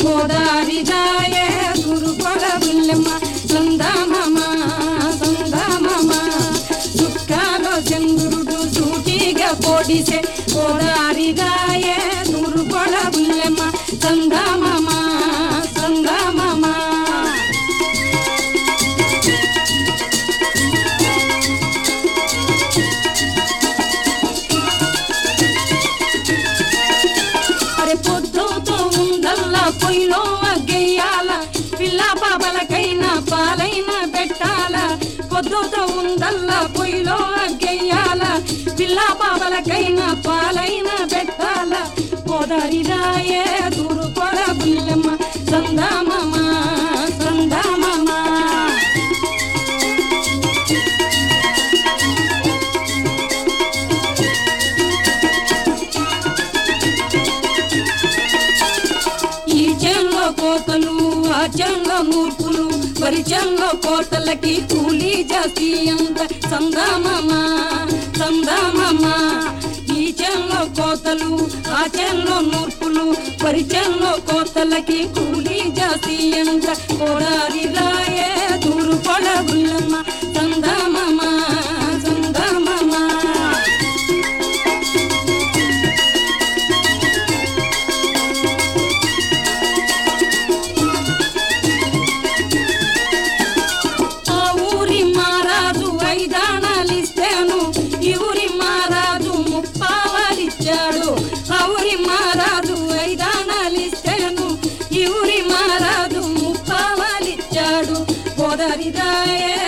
గోదారి రాయే గురుకొల బుల్లెమ్మ సందామమ సందామమ చుక్కాలో చంద్రుడు సూటిగా పొడిసే గోదారి రాయే గురుకొల బుల్లెమ్మ సందామమ సందామమ అరే పొద్దుతో ఉందల్లా పొయ్యిలో అగ్గేయాల పిల్ల పాపలకైనా పాలైన పెట్టాల పొద్దుతో ఉందల్లా పొయ్యిలో అగ్గేయాల పిల్ల పాపలకైనా పాలైన పెట్టాల పోదారి రాయే దూరు కొడ బుల్లెమ్మ సందామమ్మ సందామమ్మ ఈ చెంలో కోతలు ఆ చెంలో మూర్ఖులు పరిచంలో కోతలకి కూలీ జాస్తి అంత సందామమ్మ సందామమ్మ ఈ చెంలో కోతలు ఆ చెంలో మూర్ఖులు పరిచంలో కోతలకి కూలీ జాస్తి అంత కోడారి రాయే దూరు పొడగుల్లమ్మ సందామమ్మ సందామమ్మ ఆ ఊరి మారాజు ఐదానాలిస్తాను ఈ ఊరి మారాజు ముప్పావాలిచ్చాడు ఆ ఊరి మారాజు ఐదానాలిస్తాను ఈ ఊరి మారాజు ముప్పావాలిచ్చాడు గోదారి రాయే